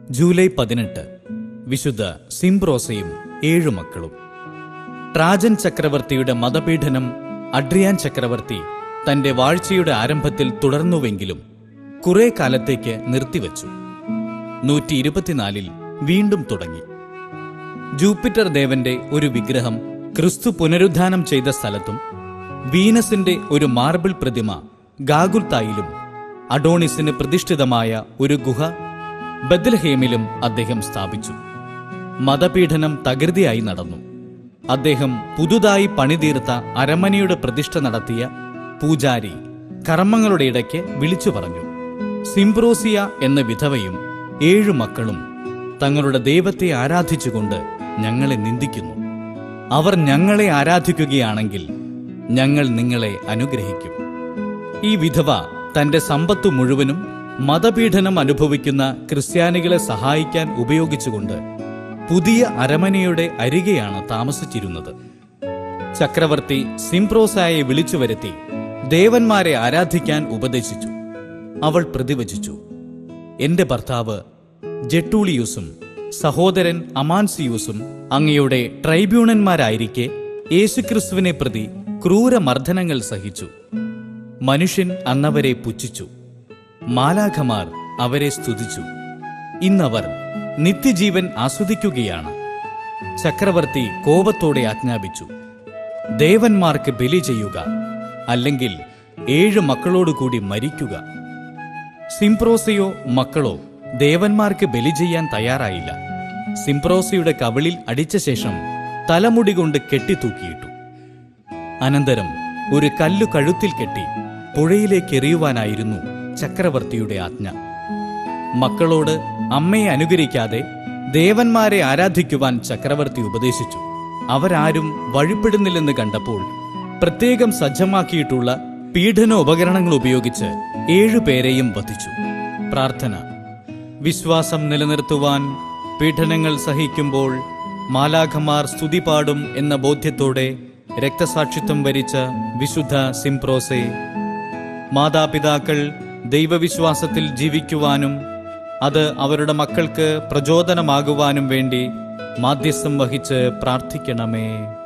July പതിനെട്ട് വിശുദ്ധ സിംബ്രോസയും ഏഴു മക്കളും ട്രാജൻ ചക്രവർത്തിയുടെ മതപീഡനം അഡ്രിയാൻ ചക്രവർത്തി തന്റെ വാഴ്ചയുടെ ആരംഭത്തിൽ തുടർന്നുവെങ്കിലും കുറെ കാലത്തേക്ക് നിർത്തിവച്ചു നൂറ്റി ഇരുപത്തിനാലിൽ വീണ്ടും തുടങ്ങി ജൂപ്പിറ്റർ ദേവന്റെ ഒരു വിഗ്രഹം ക്രിസ്തു പുനരുദ്ധാനം ചെയ്ത സ്ഥലത്തും വീനസിന്റെ ഒരു മാർബിൾ പ്രതിമ ഗാഗുൽത്തായിലും അഡോണിസിന് പ്രതിഷ്ഠിതമായ ഒരു ഗുഹ ബദ്ലഹേമിലും അദ്ദേഹം സ്ഥാപിച്ചു മതപീഡനം തകൃതിയായി നടന്നു അദ്ദേഹം പുതുതായി പണിതീർത്ത അരമനയുടെ പ്രതിഷ്ഠ നടത്തിയ പൂജാരി കർമ്മങ്ങളുടെ ഇടയ്ക്ക് വിളിച്ചു പറഞ്ഞു സിംബ്രോസിയ എന്ന വിധവയും ഏഴു മക്കളും തങ്ങളുടെ ദൈവത്തെ ആരാധിച്ചുകൊണ്ട് ഞങ്ങളെ നിന്ദിക്കുന്നു അവർ ഞങ്ങളെ ആരാധിക്കുകയാണെങ്കിൽ ഞങ്ങൾ നിങ്ങളെ അനുഗ്രഹിക്കും ഈ വിധവ തന്റെ സമ്പത്ത് മുഴുവനും മതപീഡനം അനുഭവിക്കുന്ന ക്രിസ്ത്യാനികളെ സഹായിക്കാൻ ഉപയോഗിച്ചുകൊണ്ട് പുതിയ അരമനയുടെ അരികെയാണ് താമസിച്ചിരുന്നത് ചക്രവർത്തി സിംപ്രോസായെ വിളിച്ചു വരുത്തി ദേവന്മാരെ ആരാധിക്കാൻ ഉപദേശിച്ചു അവൾ പ്രതിവചിച്ചു എന്റെ ഭർത്താവ് ജെട്ടൂളിയൂസും സഹോദരൻ അമാൻസിയൂസും അങ്ങയുടെ ട്രൈബ്യൂണന്മാരായിരിക്കെ യേശുക്രിസ്തുവിനെ പ്രതി ക്രൂരമർദ്ദനങ്ങൾ സഹിച്ചു മനുഷ്യൻ അന്നവരെ പുച്ഛിച്ചു മാലാഖമാർ അവരെ സ്തുതിച്ചു ഇന്നവർ നിത്യജീവൻ ആസ്വദിക്കുകയാണ് ചക്രവർത്തി കോപത്തോടെ ആജ്ഞാപിച്ചു ദേവന്മാർക്ക് ബലി ചെയ്യുക അല്ലെങ്കിൽ ഏഴ് മക്കളോടുകൂടി മരിക്കുക സിംപ്രോസയോ മക്കളോ ദേവന്മാർക്ക് ബലി ചെയ്യാൻ തയ്യാറായില്ല സിംപ്രോസയുടെ കവിളിൽ അടിച്ച ശേഷം തലമുടി കൊണ്ട് കെട്ടിത്തൂക്കിയിട്ടു അനന്തരം ഒരു കല്ലു കഴുത്തിൽ കെട്ടി പുഴയിലേക്ക് എറിയുവാനായിരുന്നു ചക്രവർത്തിയുടെ ആജ്ഞ മക്കളോട് അമ്മയെ അനുകരിക്കാതെ ദേവന്മാരെ ആരാധിക്കുവാൻ ചക്രവർത്തി ഉപദേശിച്ചു അവരാരും വഴിപ്പെടുന്നില്ലെന്ന് കണ്ടപ്പോൾ പ്രത്യേകം സജ്ജമാക്കിയിട്ടുള്ള പീഡന ഉപകരണങ്ങൾ ഉപയോഗിച്ച് ഏഴുപേരെയും വധിച്ചു പ്രാർത്ഥന വിശ്വാസം നിലനിർത്തുവാൻ പീഡനങ്ങൾ സഹിക്കുമ്പോൾ മാലാഖമാർ സ്തുതി പാടും എന്ന ബോധ്യത്തോടെ രക്തസാക്ഷിത്വം വരിച്ച വിശുദ്ധ സിംപ്രോസെ മാതാപിതാക്കൾ ദൈവവിശ്വാസത്തിൽ ജീവിക്കുവാനും അത് അവരുടെ മക്കൾക്ക് പ്രചോദനമാകുവാനും വേണ്ടി മാധ്യസ്ഥം വഹിച്ച് പ്രാർത്ഥിക്കണമേ